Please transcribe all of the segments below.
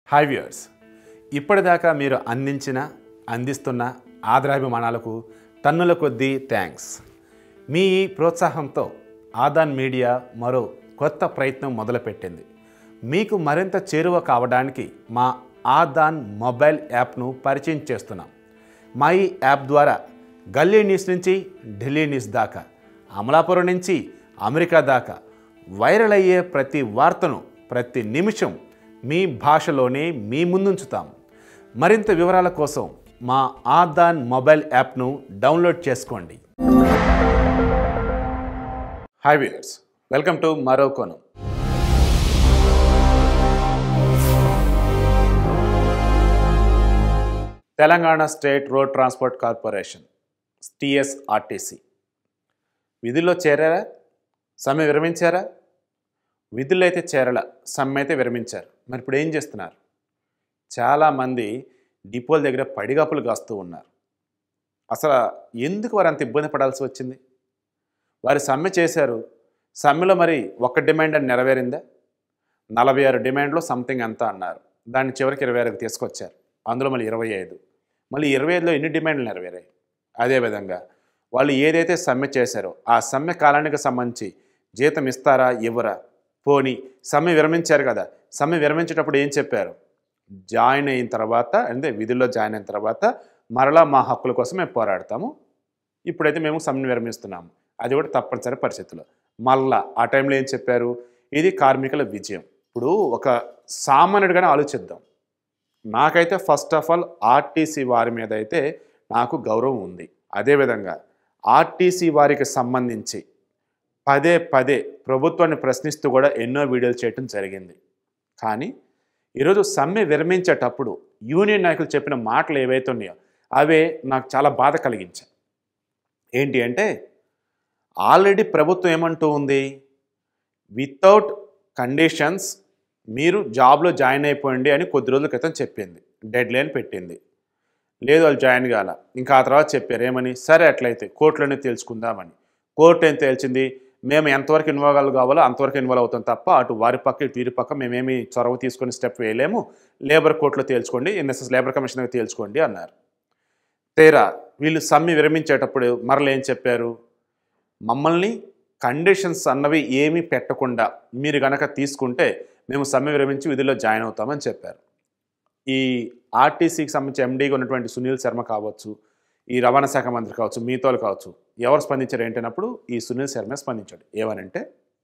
hi viewers ఇప్పటిదాకా మీరు అందించిన అందిస్తున్న ఆదరాభిమానాలకు టన్నుల కొద్దీ థ్యాంక్స్ మీ ఈ ప్రోత్సాహంతో ఆదాన్ మీడియా మరో కొత్త ప్రయత్నం మొదలుపెట్టింది మీకు మరింత చేరువ కావడానికి మా ఆదాన్ మొబైల్ యాప్ను పరిచయం చేస్తున్నాం మా ఈ యాప్ ద్వారా గల్లీ న్యూస్ నుంచి ఢిల్లీ న్యూస్ దాకా అమలాపురం నుంచి అమెరికా దాకా వైరల్ అయ్యే ప్రతి వార్తను ప్రతి నిమిషం మీ భాషలోనే మీ ముందుంచుతాం మరింత వివరాల కోసం మా ఆదాన్ మొబైల్ యాప్ను డౌన్లోడ్ చేసుకోండి హాయ్ వ్యూయర్స్ వెల్కమ్ టు మరో కోణం Telangana state road transport corporation TSRTC విధుల్లో చేరారా సమ్మె విరమించారా విధుల్లో అయితే చేరల సమ్మె అయితే విరమించారు మరి ఇప్పుడు ఏం చేస్తున్నారు చాలామంది డిపోల దగ్గర పడిగాపులు కాస్తూ ఉన్నారు అసలు ఎందుకు వారు అంత ఇబ్బంది పడాల్సి వచ్చింది వారు సమ్మె చేశారు సమ్మెలో మరి ఒక్క డిమాండ్ అని నెరవేరిందా నలభై ఆరు డిమాండ్లో సంథింగ్ అంతా అన్నారు దాన్ని చివరికి ఇరవై ఆరుకు తీసుకొచ్చారు అందులో మళ్ళీ ఇరవై ఐదు మళ్ళీ ఇరవై ఐదులో ఎన్ని డిమాండ్లు నెరవేరాయి అదేవిధంగా వాళ్ళు ఏదైతే సమ్మె చేశారో ఆ సమ్మె కాలానికి సంబంధించి జీతం ఇస్తారా ఇవ్వరా పోని సమ్మె విరమించారు కదా సమ్మె విరమించేటప్పుడు ఏం చెప్పారు జాయిన్ అయిన తర్వాత అంటే విధుల్లో జాయిన్ అయిన తర్వాత మరలా మా హక్కుల కోసం మేము పోరాడతాము ఇప్పుడైతే మేము సమ్మె విరమిస్తున్నాము అది కూడా తప్పనిసరి పరిస్థితుల్లో మళ్ళా ఆ టైంలో ఏం చెప్పారు ఇది కార్మికుల విజయం ఇప్పుడు ఒక సామాన్యుడిగానే ఆలోచిద్దాం నాకైతే ఫస్ట్ ఆఫ్ ఆల్ ఆర్టీసీ వారి మీద అయితే నాకు గౌరవం ఉంది అదేవిధంగా ఆర్టీసీ వారికి సంబంధించి పదే పదే ప్రభుత్వాన్ని ప్రశ్నిస్తూ కూడా ఎన్నో వీడియోలు చేయటం జరిగింది కానీ ఈరోజు సమ్మె విరమించేటప్పుడు యూనియన్ నాయకులు చెప్పిన మాటలు ఏవైతే ఉన్నాయో అవే నాకు చాలా బాధ కలిగించాయి ఏంటి అంటే ఆల్రెడీ ప్రభుత్వం ఏమంటూ ఉంది వితౌట్ కండిషన్స్ మీరు జాబ్లో జాయిన్ అయిపోయింది అని కొద్ది రోజుల క్రితం చెప్పింది డెడ్ లైన్ పెట్టింది లేదు వాళ్ళు జాయిన్ కాల ఇంకా ఆ తర్వాత చెప్పారు ఏమని సరే అట్లయితే కోర్టులోనే తేల్చుకుందామని కోర్టు ఏం తేల్చింది మేము ఎంతవరకు ఇన్వాల్వ్ కావాలో అంతవరకు ఇన్వాల్వ్ అవుతాం తప్ప అటు వారి పక్క ఇటు వీరి పక్క మేమేమి చొరవ తీసుకొని స్టెప్ వేయలేము లేబర్ కోర్టులో తేల్చుకోండి ఎన్ఎస్ఎస్ లేబర్ కమిషన్ దగ్గర తేల్చుకోండి అన్నారు తీరా వీళ్ళు సమ్మె విరమించేటప్పుడు మరలు ఏం చెప్పారు మమ్మల్ని కండిషన్స్ అన్నవి ఏమీ పెట్టకుండా మీరు గనక తీసుకుంటే మేము సమ్మె విరమించి విధుల్లో జాయిన్ అవుతామని చెప్పారు ఈ ఆర్టీసీకి సంబంధించి ఎండీగా ఉన్నటువంటి సునీల్ శర్మ కావచ్చు ఈ రవాణా శాఖ మంత్రి కావచ్చు మీతోలు కావచ్చు ఎవరు స్పందించారు ఏంటన్నప్పుడు ఈ సునీల్ శర్మ స్పందించాడు ఏమనంటే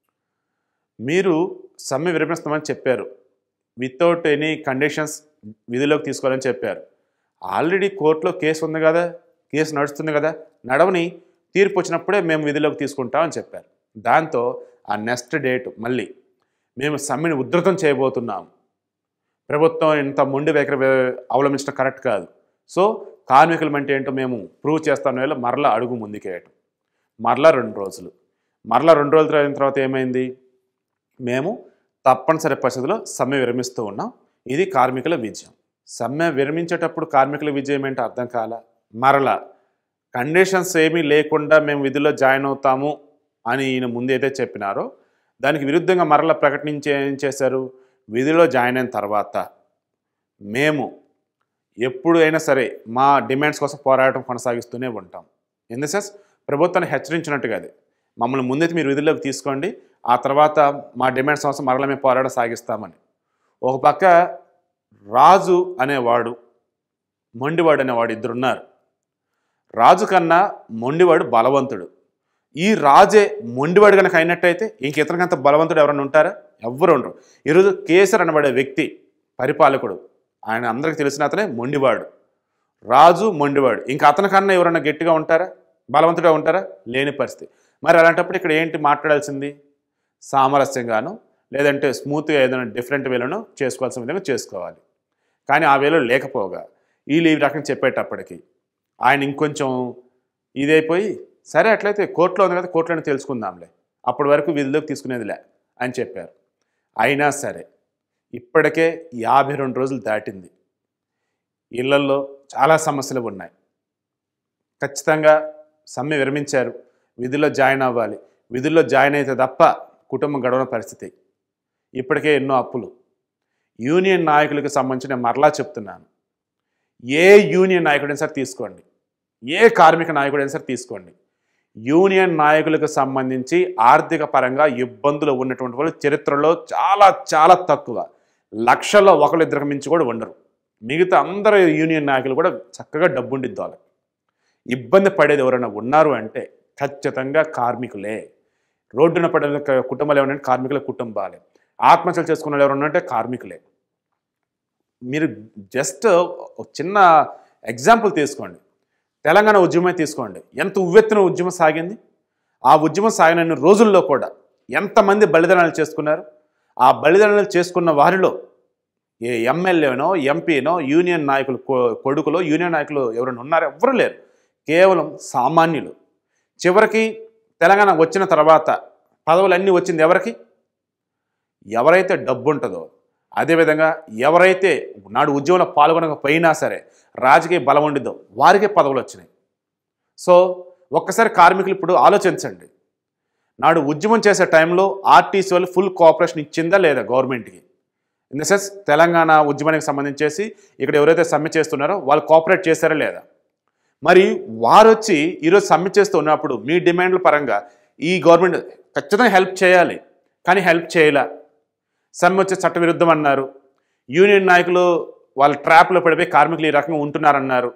మీరు సమ్మె విరమిస్తామని చెప్పారు వితౌట్ ఎనీ కండిషన్స్ విధిలోకి తీసుకోవాలని చెప్పారు ఆల్రెడీ కోర్టులో కేసు ఉంది కదా కేసు నడుస్తుంది కదా నడవని తీర్పు వచ్చినప్పుడే మేము విధిలోకి తీసుకుంటామని చెప్పారు దాంతో ఆ నెక్స్ట్ డేట్ మళ్ళీ మేము సమ్మెని ఉధృతం చేయబోతున్నాం ప్రభుత్వం ఇంత మొండి వైఖరి అవలంబించడం కరెక్ట్ కాదు సో కార్మికులు అంటే ఏంటో మేము ప్రూవ్ చేస్తాం వేళ మరలా అడుగు ముందుకేయటం మరలా రెండు రోజులు మరలా రెండు రోజులు అయిన తర్వాత ఏమైంది మేము తప్పనిసరి పరిస్థితుల్లో సమ్మె విరమిస్తూ ఉన్నాం ఇది కార్మికుల విజయం సమ్మె విరమించేటప్పుడు కార్మికుల విజయం ఏంటో అర్థం కాల మరలా కండిషన్స్ ఏమీ లేకుండా మేము విధుల్లో జాయిన్ అవుతాము అని ఈయన ముందైతే చెప్పినారో దానికి విరుద్ధంగా మరలా ప్రకటించి ఏం చేశారు విధిలో జాయిన్ అయిన తర్వాత మేము ఎప్పుడు అయినా సరే మా డిమాండ్స్ కోసం పోరాటం కొనసాగిస్తూనే ఉంటాం ఇన్ ద సెన్స్ ప్రభుత్వాన్ని హెచ్చరించినట్టుగా అది మమ్మల్ని ముందైతే మీరు విధుల్లోకి తీసుకోండి ఆ తర్వాత మా డిమాండ్స్ కోసం మరలా మేము పోరాటం సాగిస్తామని ఒక పక్క రాజు అనేవాడు మొండివాడు అనేవాడు ఇద్దరున్నారు రాజు కన్నా మొండివాడు బలవంతుడు ఈ రాజే మొండివాడు కనుక అయినట్టయితే ఇంక ఇతనికంత బలవంతుడు ఎవరైనా ఉంటారా ఎవ్వరు ఉండరు ఈరోజు కేసర్ అనబడే వ్యక్తి పరిపాలకుడు ఆయన అందరికీ తెలిసిన అతనే మొండివాడు రాజు మొండివాడు ఇంకా అతనికన్నా ఎవరైనా గట్టిగా ఉంటారా బలవంతుడిగా ఉంటారా లేని పరిస్థితి మరి అలాంటప్పుడు ఇక్కడ ఏంటి మాట్లాడాల్సింది సామరస్యంగాను లేదంటే స్మూత్గా ఏదైనా డిఫరెంట్ వేలోనో చేసుకోవాల్సిన విధంగా చేసుకోవాలి కానీ ఆ వేలో లేకపోగా వీళ్ళు ఈ రకంగా చెప్పేటప్పటికి ఆయన ఇంకొంచెం ఇదైపోయి సరే అట్లయితే కోర్టులో ఉంది కదా కోర్టులోనే తెలుసుకుందాంలే అప్పటి వరకు విధుల్లోకి తీసుకునేదిలే అని చెప్పారు అయినా సరే ఇప్పటికే యాభై రెండు రోజులు దాటింది ఇళ్లల్లో చాలా సమస్యలు ఉన్నాయి ఖచ్చితంగా సమ్మె విరమించారు విధుల్లో జాయిన్ అవ్వాలి విధుల్లో జాయిన్ అయితే తప్ప కుటుంబం గడవని పరిస్థితి ఇప్పటికే ఎన్నో అప్పులు యూనియన్ నాయకులకు సంబంధించి నేను మరలా చెప్తున్నాను ఏ యూనియన్ నాయకుడైనా సరే తీసుకోండి ఏ కార్మిక నాయకుడైనా సరే తీసుకోండి యూనియన్ నాయకులకు సంబంధించి ఆర్థిక పరంగా ఇబ్బందులు ఉన్నటువంటి వాళ్ళు చరిత్రలో చాలా చాలా తక్కువ లక్షల్లో ఒకళ్ళిద్దరికి మించి కూడా ఉండరు మిగతా అందరు యూనియన్ నాయకులు కూడా చక్కగా డబ్బుండిద్ది వాళ్ళకి ఇబ్బంది పడేది ఎవరైనా ఉన్నారు అంటే ఖచ్చితంగా కార్మికులే రోడ్డున పడిన క- కుటుంబాలు ఏమన్నా కార్మికుల కుటుంబాలే ఆత్మహత్యలు చేసుకున్న వాళ్ళు ఎవరన్నా అంటే కార్మికులే మీరు జస్ట్ ఒక చిన్న ఎగ్జాంపుల్ తీసుకోండి తెలంగాణ ఉద్యమమే తీసుకోండి ఎంత ఉవ్వెత్తున ఉద్యమం సాగింది ఆ ఉద్యమం సాగిన రోజుల్లో కూడా ఎంతమంది బలిదానాలు చేసుకున్నారు ఆ బలిదానాలు చేసుకున్న వారిలో ఏ ఎమ్మెల్యేనో ఎంపీనో యూనియన్ నాయకులు కొ- కొడుకులో యూనియన్ నాయకులు ఎవరైనా ఉన్నారో ఎవరు లేరు కేవలం సామాన్యులు చివరికి తెలంగాణ వచ్చిన తర్వాత పదవులన్నీ వచ్చింది ఎవరికి ఎవరైతే డబ్బు ఉంటుందో అదేవిధంగా ఎవరైతే నాడు ఉద్యమంలో పాల్గొనకపోయినా సరే రాజకీయ బలం ఉండిద్దో వారికే పదవులు వచ్చినాయి సో ఒక్కసారి కార్మికులు ఇప్పుడు ఆలోచించండి నాడు ఉద్యమం చేసే టైంలో ఆర్టీసీ వాళ్ళు ఫుల్ కోఆపరేషన్ ఇచ్చిందా లేదా గవర్నమెంట్కి ఇన్ ద సెన్స్ తెలంగాణ ఉద్యమానికి సంబంధించేసి ఇక్కడ ఎవరైతే సమ్మె చేస్తున్నారో వాళ్ళు కోఆపరేట్ చేశారా లేదా మరి వారు వచ్చి ఈరోజు సమ్మె చేస్తూ ఉన్నప్పుడు మీ డిమాండ్ల పరంగా ఈ గవర్నమెంట్ ఖచ్చితంగా హెల్ప్ చేయాలి కానీ హెల్ప్ చేయలే సమ్మె వచ్చే చట్టవిరుద్ధం అన్నారు యూనియన్ నాయకులు వాళ్ళ ట్రాప్లో పడిపోయి కార్మికులు ఈ రకంగా ఉంటున్నారన్నారు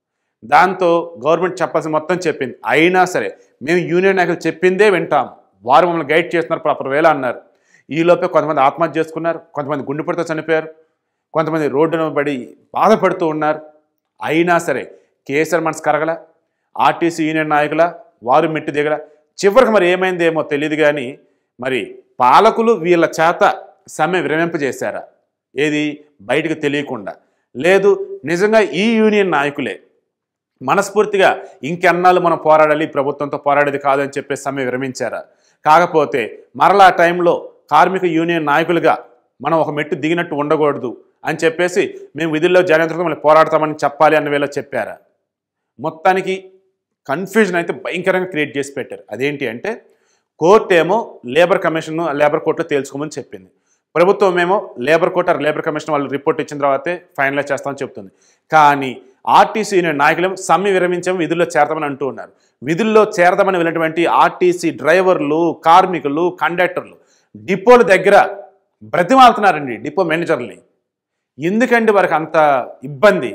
దాంతో గవర్నమెంట్ చెప్పాల్సిన మొత్తం చెప్పింది అయినా సరే మేము యూనియన్ నాయకులు చెప్పిందే వింటాం వారు మమ్మల్ని గైడ్ చేస్తున్నారు ప్రాపర్ వేళ అన్నారు ఈలోపే కొంతమంది ఆత్మహత్య చేసుకున్నారు కొంతమంది గుండెపడితో చనిపోయారు కొంతమంది రోడ్డున పడి బాధపడుతూ ఉన్నారు అయినా సరే కేసీఆర్ మనసు కరగల ఆర్టీసీ యూనియన్ నాయకుల వారు మెట్టి దిగల చివరికి మరి ఏమైందేమో తెలియదు కానీ మరి పాలకులు వీళ్ళ చేత సమ్మె విరమింపజేశారా ఏది బయటకు తెలియకుండా లేదు నిజంగా ఈ యూనియన్ నాయకులే మనస్ఫూర్తిగా ఇంకెన్నాళ్ళు మనం పోరాడాలి ప్రభుత్వంతో పోరాడేది కాదని చెప్పేసి సమ్మె విరమించారా కాకపోతే మరలా ఆ టైంలో కార్మిక యూనియన్ నాయకులుగా మనం ఒక మెట్టు దిగినట్టు ఉండకూడదు అని చెప్పేసి మేము విధుల్లో జాగ్రత్తగా మళ్ళీ పోరాడతామని చెప్పాలి అన్న వేళ చెప్పారా మొత్తానికి కన్ఫ్యూజన్ అయితే భయంకరంగా క్రియేట్ చేసి పెట్టారు అదేంటి అంటే కోర్టు ఏమో లేబర్ కమిషన్ లేబర్ కోర్టులో తేల్చుకోమని చెప్పింది ప్రభుత్వం ఏమో labour court or labour commission వాళ్ళు రిపోర్ట్ ఇచ్చిన తర్వాతే ఫైనలైజ్ చేస్తామని చెప్తుంది కానీ ఆర్టీసీ యూనియన్ నాయకులు సమ్మె విరమించాము విధుల్లో చేరదామని అంటూ ఉన్నారు విధుల్లో చేరదామని వెళ్ళినటువంటి ఆర్టీసీ డ్రైవర్లు కార్మికులు కండక్టర్లు డిపోల దగ్గర బ్రతిమాలుతున్నారండి డిపో మేనేజర్ని ఎందుకండి వారికి అంత ఇబ్బంది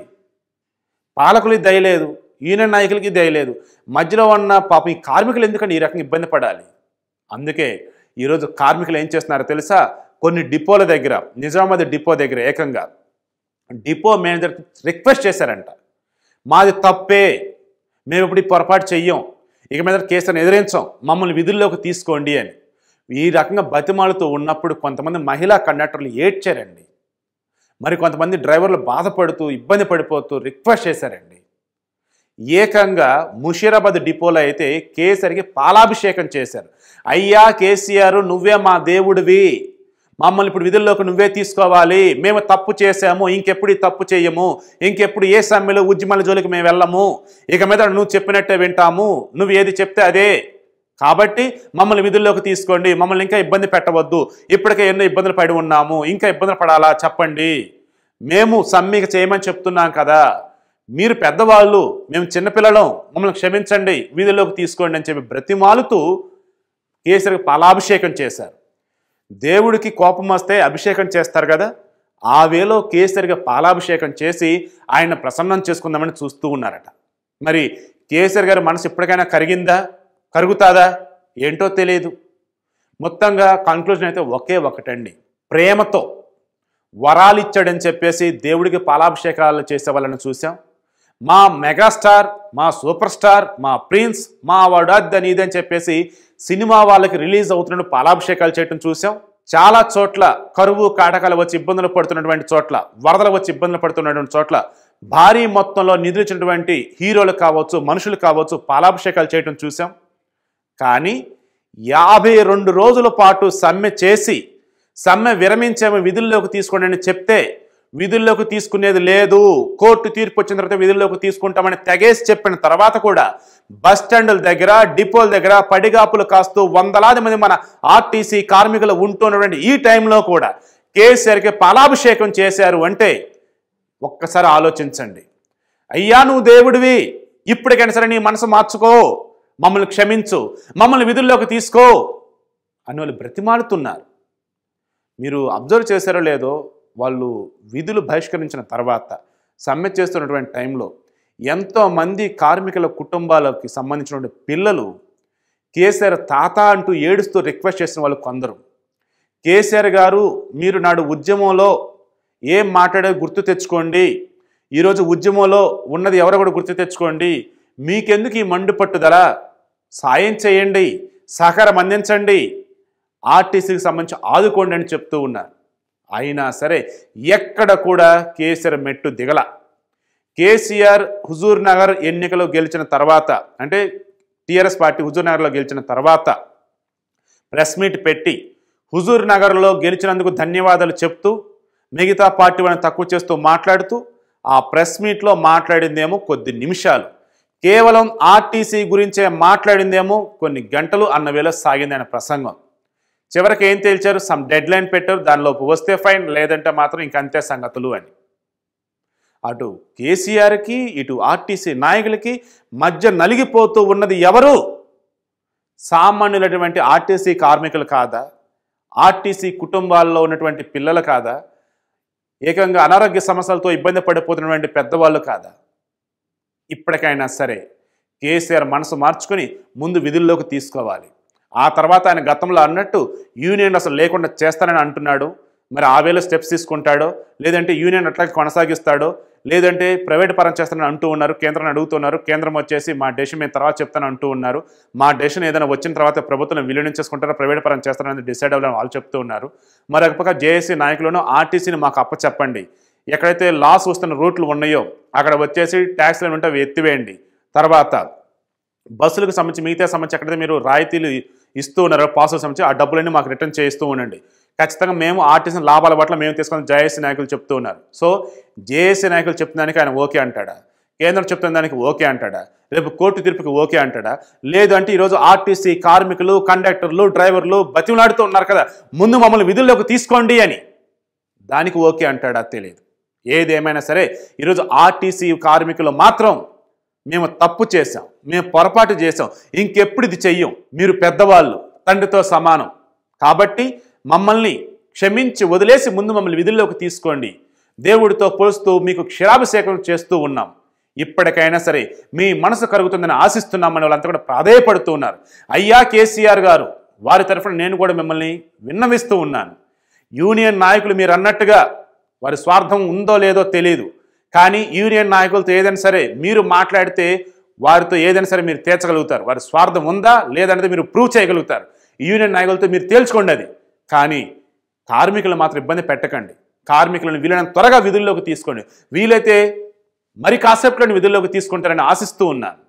పాలకులకి దయలేదు యూనియన్ నాయకులకి దయలేదు మధ్యలో ఉన్న పాపం ఈ కార్మికులు ఎందుకంటే ఈ రకంగా ఇబ్బంది పడాలి అందుకే ఈరోజు కార్మికులు ఏం చేస్తున్నారో తెలుసా కొన్ని డిపోల దగ్గర నిజామాబాద్ డిపో దగ్గర ఏకంగా డిపో మేనేజర్ రిక్వెస్ట్ చేశారంట మాది తప్పే మేము ఇప్పుడు ఈ పొరపాటు చెయ్యం ఇక మీద కేసులను ఎదిరించాం మమ్మల్ని విధుల్లోకి తీసుకోండి అని ఈ రకంగా బతిమాలుతూ ఉన్నప్పుడు కొంతమంది మహిళా కండక్టర్లు ఏడ్చారండి మరి కొంతమంది డ్రైవర్లు బాధపడుతూ ఇబ్బంది పడిపోతూ రిక్వెస్ట్ చేశారండి ఏకంగా ముషీరాబాద్ డిపోలో అయితే కేసరికి పాలాభిషేకం చేశారు అయ్యా కేసీఆర్ నువ్వే మా దేవుడివి మమ్మల్ని ఇప్పుడు విధుల్లోకి నువ్వే తీసుకోవాలి మేము తప్పు చేశాము ఇంకెప్పుడు ఈ తప్పు చేయము ఇంకెప్పుడు ఏ సమ్మెలో ఉద్యమాల జోలికి మేము వెళ్ళము ఇక మీద నువ్వు చెప్పినట్టే వింటాము నువ్వు ఏది చెప్తే అదే కాబట్టి మమ్మల్ని విధుల్లోకి తీసుకోండి మమ్మల్ని ఇంకా ఇబ్బంది పెట్టవద్దు ఇప్పటికే ఎన్నో ఇబ్బందులు పడి ఉన్నాము ఇంకా ఇబ్బందులు పడాలా చెప్పండి మేము సమ్మిక చేయమని చెప్తున్నాం కదా మీరు పెద్దవాళ్ళు మేము చిన్నపిల్లలం మమ్మల్ని క్షమించండి వీధుల్లోకి తీసుకోండి అని చెప్పి బ్రతిమాలుతూ కేసరికి పాలాభిషేకం చేశారు దేవుడికి కోపం వస్తే అభిషేకం చేస్తారు కదా ఆ వేలో కేసరిగా పాలాభిషేకం చేసి ఆయన ప్రసన్నం చేసుకుందామని చూస్తూ ఉన్నారట మరి కేసరి గారి మనసు ఎప్పటికైనా కరిగిందా కరుగుతాదా ఏంటో తెలియదు మొత్తంగా కంక్లూజన్ అయితే ఒకే ఒకటండి ప్రేమతో వరాలు ఇచ్చాడని చెప్పేసి దేవుడికి పాలాభిషేకాలు చేసే వాళ్ళని చూసాం మా మెగాస్టార్ మా సూపర్ స్టార్ మా ప్రిన్స్ మా వాడు అద్దని ఇదని చెప్పేసి సినిమా వాళ్ళకి రిలీజ్ అవుతున్న పాలాభిషేకాలు చేయటం చూసాం చాలా చోట్ల కరువు కాటకాలు వచ్చి ఇబ్బందులు పడుతున్నటువంటి చోట్ల వరదలు వచ్చి ఇబ్బందులు పడుతున్నటువంటి చోట్ల భారీ మొత్తంలో నిధులు ఇచ్చినటువంటి హీరోలు కావచ్చు మనుషులు కావచ్చు పాలాభిషేకాలు చేయటం చూసాం కానీ యాభై రెండు రోజుల పాటు సమ్మె చేసి సమ్మె విరమించాము విధుల్లోకి తీసుకోండి అని చెప్తే విధుల్లోకి తీసుకునేది లేదు కోర్టు తీర్పు వచ్చిన తర్వాత విధుల్లోకి తీసుకుంటామని తెగేసి చెప్పిన తర్వాత కూడా బస్ స్టాండుల దగ్గర డిపోల దగ్గర పడిగాపులు కాస్తూ వందలాది మంది మన ఆర్టీసీ కార్మికులు ఉంటున్నటువంటి ఈ టైంలో కూడా కేసీఆర్కి పాలాభిషేకం చేశారు అంటే ఒక్కసారి ఆలోచించండి అయ్యా నువ్వు దేవుడివి ఇప్పటికైనా సరే నీ మనసు మార్చుకో మమ్మల్ని క్షమించు మమ్మల్ని విధుల్లోకి తీసుకో అని వాళ్ళు బ్రతిమాలుతున్నారు మీరు అబ్జర్వ్ చేశారో లేదో వాళ్ళు విధులు బహిష్కరించిన తర్వాత సమ్మె చేస్తున్నటువంటి టైంలో ఎంతోమంది కార్మికుల కుటుంబాలకి సంబంధించినటువంటి పిల్లలు కేసీఆర్ తాత అంటూ ఏడుస్తూ రిక్వెస్ట్ చేసిన వాళ్ళు కొందరు కేసీఆర్ గారు మీరు నాడు ఉద్యమంలో ఏం మాట్లాడే గుర్తు తెచ్చుకోండి ఈరోజు ఉద్యమంలో ఉన్నది ఎవరో కూడా గుర్తు తెచ్చుకోండి మీకెందుకు ఈ మండు పట్టుదల సాయం చేయండి సహకారం అందించండి ఆర్టీసీకి సంబంధించి ఆదుకోండి అని చెప్తూ ఉన్నారు అయినా సరే ఎక్కడ కూడా కేసీఆర్ మెట్టు దిగల కేసీఆర్ హుజూర్ నగర్ ఎన్నికలో గెలిచిన తర్వాత అంటే టీఆర్ఎస్ పార్టీ హుజూర్ నగర్లో గెలిచిన తర్వాత ప్రెస్ మీట్ పెట్టి హుజూర్ నగర్లో గెలిచినందుకు ధన్యవాదాలు చెప్తూ మిగతా పార్టీ వాళ్ళని తక్కువ చేస్తూ మాట్లాడుతూ ఆ ప్రెస్ మీట్లో మాట్లాడిందేమో కొద్ది నిమిషాలు కేవలం ఆర్టీసీ గురించే మాట్లాడిందేమో కొన్ని గంటలు అన్న వేళ సాగింది ఆయన ప్రసంగం చివరికి ఏం తేల్చారు సమ్ డెడ్ లైన్ పెట్టారు దానిలోపు వస్తే ఫైన్ లేదంటే మాత్రం ఇంకంతే సంగతులు అని అటు కేసీఆర్కి ఇటు ఆర్టీసీ నాయకులకి మధ్య నలిగిపోతూ ఉన్నది ఎవరు సామాన్యులైనటువంటి ఆర్టీసీ కార్మికులు కాదా ఆర్టీసీ కుటుంబాల్లో ఉన్నటువంటి పిల్లలు కాదా ఏకంగా అనారోగ్య సమస్యలతో ఇబ్బంది పడిపోతున్నటువంటి పెద్దవాళ్ళు కాదా ఇప్పటికైనా సరే కేసీఆర్ మనసు మార్చుకొని ముందు విధుల్లోకి తీసుకోవాలి ఆ తర్వాత ఆయన గతంలో అన్నట్టు యూనియన్ అసలు లేకుండా చేస్తానని అంటున్నాడు మరి ఆ వేళ స్టెప్స్ తీసుకుంటాడో లేదంటే యూనియన్ అట్లాగే కొనసాగిస్తాడో లేదంటే ప్రైవేట్ పరం చేస్తానని అంటూ ఉన్నారు కేంద్రాన్ని అడుగుతున్నారు కేంద్రం వచ్చేసి మా డెసిషన్ మేము తర్వాత చెప్తాను అంటూ ఉన్నారు మా డెసిషన్ ఏదైనా వచ్చిన తర్వాత ప్రభుత్వం విలీనం చేసుకుంటారో ప్రైవేట్ పరం చేస్తారని డిసైడ్ అవ్వాలని వాళ్ళు చెప్తూ ఉన్నారు మరొక పక్క జేఏసీ నాయకులను ఆర్టీసీని మాకు అప్పచెప్పండి ఎక్కడైతే లాస్ వస్తున్న రూట్లు ఉన్నాయో అక్కడ వచ్చేసి ట్యాక్స్లు ఉంటే అవి ఎత్తివేయండి తర్వాత బస్సులకు సంబంధించి మిగతా సంబంధించి ఎక్కడైతే మీరు రాయితీలు ఇస్తూ ఉన్నారో పాసులకు సంబంధించి ఆ డబ్బులన్నీ మాకు రిటర్న్ చేస్తూ ఉండండి ఖచ్చితంగా మేము ఆర్టీసీ లాభాల పట్ల మేము తీసుకుని జేఏసీ నాయకులు చెప్తూ ఉన్నారు సో జేఏసీ నాయకులు చెప్తున్న దానికి ఆయన ఓకే అంటాడా కేంద్రం చెప్తున్న దానికి ఓకే అంటాడా రేపు కోర్టు తీర్పుకి ఓకే అంటాడా లేదు అంటే ఈరోజు ఆర్టీసీ కార్మికులు కండక్టర్లు డ్రైవర్లు బతిమలాడుతూ ఉన్నారు కదా ముందు మమ్మల్ని విధుల్లోకి తీసుకోండి అని దానికి ఓకే అంటాడా తెలియదు ఏదేమైనా సరే ఈరోజు ఆర్టీసీ కార్మికులు మాత్రం మేము తప్పు చేశాం మేము పొరపాటు చేశాం ఇంకెప్పుడు ఇది చెయ్యం మీరు పెద్దవాళ్ళు తండ్రితో సమానం కాబట్టి మమ్మల్ని క్షమించి వదిలేసి ముందు మమ్మల్ని విధుల్లోకి తీసుకోండి దేవుడితో పోలుస్తూ మీకు క్షీరాభిషేకం చేస్తూ ఉన్నాం ఇప్పటికైనా సరే మీ మనసు కరుగుతుందని ఆశిస్తున్నామని వాళ్ళంతా కూడా ప్రాధేయపడుతూ ఉన్నారు అయ్యా కేసీఆర్ గారు వారి తరఫున నేను కూడా మిమ్మల్ని విన్నవిస్తూ ఉన్నాను యూనియన్ నాయకులు మీరు అన్నట్టుగా వారి స్వార్థం ఉందో లేదో తెలియదు కానీ యూనియన్ నాయకులతో ఏదైనా సరే మీరు మాట్లాడితే వారితో ఏదైనా సరే మీరు తీర్చగలుగుతారు వారి స్వార్థం ఉందా లేదనేది మీరు ప్రూవ్ చేయగలుగుతారు యూనియన్ నాయకులతో మీరు తేల్చుకోండి అది కానీ కార్మికులు మాత్రం ఇబ్బంది పెట్టకండి కార్మికులను వీలైనంత త్వరగా విధుల్లోకి తీసుకోండి వీలైతే మరి కాసేపులను విధుల్లోకి తీసుకుంటారని ఆశిస్తూ ఉన్నాను